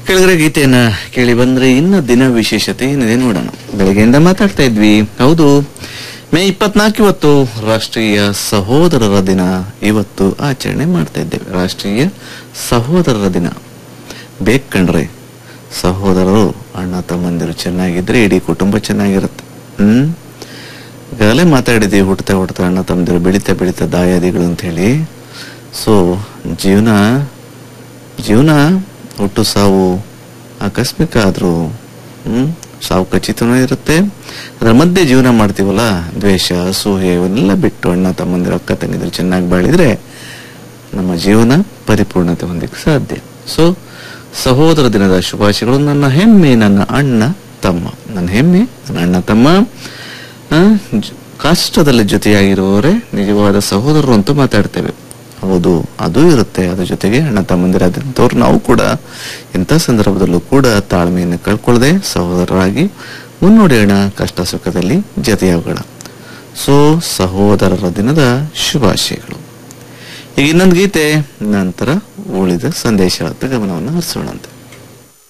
ಕೆಳಗಡೆ ಗೀತೆಯನ್ನ ಕೇಳಿ ಬಂದ್ರೆ ಇನ್ನು ದಿನ ವಿಶೇಷತೆ ಏನಿದೆ ನೋಡೋಣ ಬೆಳಗ್ಗೆಯಿಂದ ಮಾತಾಡ್ತಾ ಇದ್ವಿ ಹೌದು ಮೇ ಇಪ್ಪತ್ನಾಲ್ಕು ಇವತ್ತು ರಾಷ್ಟ್ರೀಯ ಸಹೋದರರ ದಿನ ಇವತ್ತು ಆಚರಣೆ ಮಾಡ್ತಾ ಇದ್ದೇವೆ ರಾಷ್ಟ್ರೀಯ ಸಹೋದರರ ದಿನ ಬೇಕ್ ಕಣ್ರೆ ಸಹೋದರರು ಅಣ್ಣ ತಮ್ಮಂದಿರು ಚೆನ್ನಾಗಿದ್ರೆ ಇಡೀ ಕುಟುಂಬ ಚೆನ್ನಾಗಿರುತ್ತೆ ಹ್ಮ್ ಈಗಾಗಲೇ ಮಾತಾಡಿದ್ದೀವಿ ಹುಟ್ಟತಾ ಹುಟ್ಟತಾ ಅಣ್ಣ ತಮ್ಮದಿರು ಬೆಳೀತಾ ಬೆಳೀತಾ ದಾಯಾದಿಗಳು ಅಂತ ಹೇಳಿ ಸೊ ಜೀವನ ಜೀವನ ಹುಟ್ಟು ಸಾವು ಆಕಸ್ಮಿಕ ಆದ್ರೂ ಹ್ಮ್ ಸಾವು ಖಚಿತನೂ ಇರುತ್ತೆ ಅದರ ಮಧ್ಯೆ ಜೀವನ ಮಾಡ್ತೀವಲ್ಲ ದ್ವೇಷ ಅಸೂಹೆ ಇವನ್ನೆಲ್ಲ ಬಿಟ್ಟು ಅಣ್ಣ ತಮ್ಮಂದಿರು ಅಕ್ಕ ತಂಗಿದ್ರು ಚೆನ್ನಾಗಿ ಬಾಳಿದ್ರೆ ನಮ್ಮ ಜೀವನ ಪರಿಪೂರ್ಣತೆ ಹೊಂದಕ್ಕೆ ಸಾಧ್ಯ ಸೊ ಸಹೋದರ ದಿನದ ಶುಭಾಶಯಗಳು ನನ್ನ ಹೆಮ್ಮೆ ನನ್ನ ಅಣ್ಣ ತಮ್ಮ ನನ್ನ ಹೆಮ್ಮೆ ನನ್ನ ಅಣ್ಣ ತಮ್ಮ ಆ, ಜ- ಕಷ್ಟದಲ್ಲಿ ಜೊತೆಯಾಗಿರುವವರೇ ನಿಜವಾದ ಸಹೋದರರು ಅಂತ ಮಾತಾಡ್ತೇವೆ ಹೌದು ಅದು ಇರುತ್ತೆ ಅದ್ರ ಜೊತೆಗೆ ಅಣ್ಣ ತಮ್ಮಂದಿರಾದಂಥವ್ರು ನಾವು ಕೂಡ ಎಂಥ ಸಂದರ್ಭದಲ್ಲೂ ಕೂಡ ತಾಳ್ಮೆಯನ್ನು ಕಳ್ಕೊಳ್ಳದೆ ಸಹೋದರರಾಗಿ ಮುನ್ನಡೆಯೋಣ ಕಷ್ಟ ಸುಖದಲ್ಲಿ ಜೊತೆಯಾಗೋಣ ಸೊ ಸಹೋದರರ ದಿನದ ಶುಭಾಶಯಗಳು ಈಗ ಇನ್ನೊಂದು ಗೀತೆ ನಂತರ ಉಳಿದ ಸಂದೇಶಗಳತ್ತ ಗಮನವನ್ನು ಹರಿಸೋಣಂತೆ